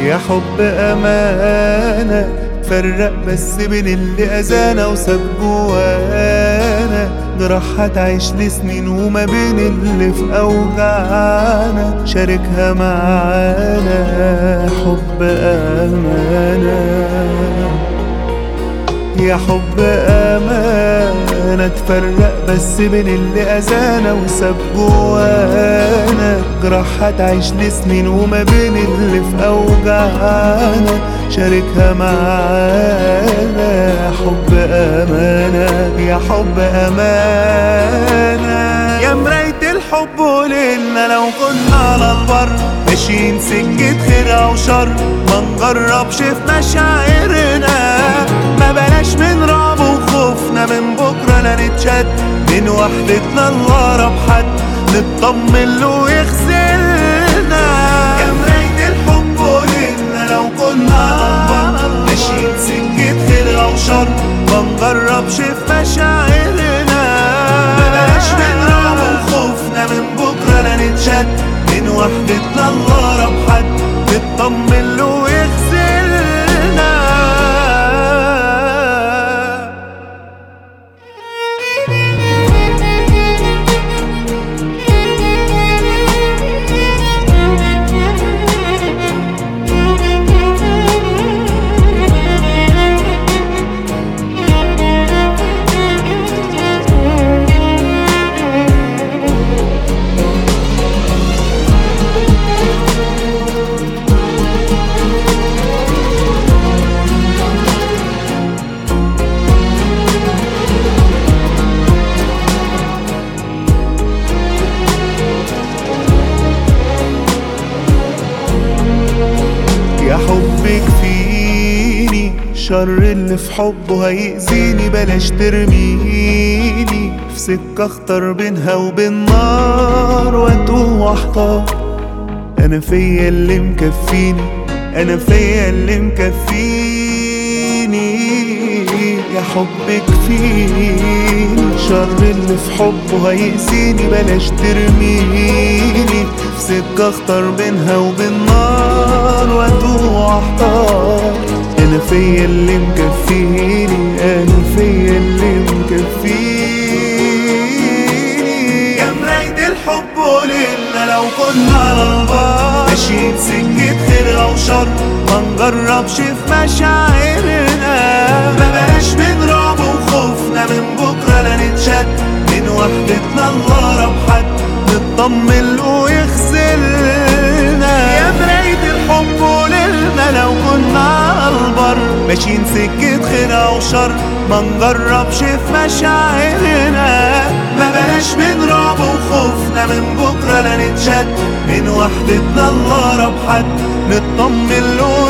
يا حب أمانة فرق بس بين اللي أذانا وساب جوانا جراح هتعيش لسنين وما بين اللي في أوجعنا شاركها معانا حب أمانة يا حب أمانة تفرق بس بين اللي أذانا وساب جوانا جراح هتعيش لسنين وما بين اللي في أوجعنا شاركها معانا حب أمانة يا حب أمانة يا مراية الحب وليلنا لو كنا على البر ماشيين سكة خير أو شر ما نجربش في مشاعرنا ما بلاش من رعب وخوفنا من بكرة لا نتشد من وحدتنا لأقرب حد نطمن له ويغسلنا يا مراية الحب قولنا لو كنا على ماشيين سكة خير أو شر ما نجربش في مشاعرنا ما بلاش من رعب وخوفنا من بكرة لا نتشد من وحدتنا لأقرب حد نطمن له ويغسلنا يا حب كفيني شر اللي في حبه هيأذيني بلاش ترميني في سكة اختار بينها وبين نار واتوه واحتار انا فيا اللي مكفيني انا فيا اللي مكفيني يا حب كفيني شر اللي في حبه هيأذيني بلاش ترميني في سكة اختار بينها وبين نار واتوه واحتار انا فيا اللي مكفيني انا فيا اللي مكفيني يا مراية الحب قولنا لو كنا على البر ماشيين سكة خير او شر ما نجربش في مشاعرنا ما بقاش من رعب وخوفنا من بكرة لا نتشد من وحدتنا لأقرب حد نطمن له ويغسلنا يا مراية الحب قولنا لو كنا على البر ماشيين سكة خير أو شر ما نجربش في مشاعرنا ما بلاش من رعب وخوفنا من بكرة لا نتشد من وحدتنا لأقرب حد نطمن له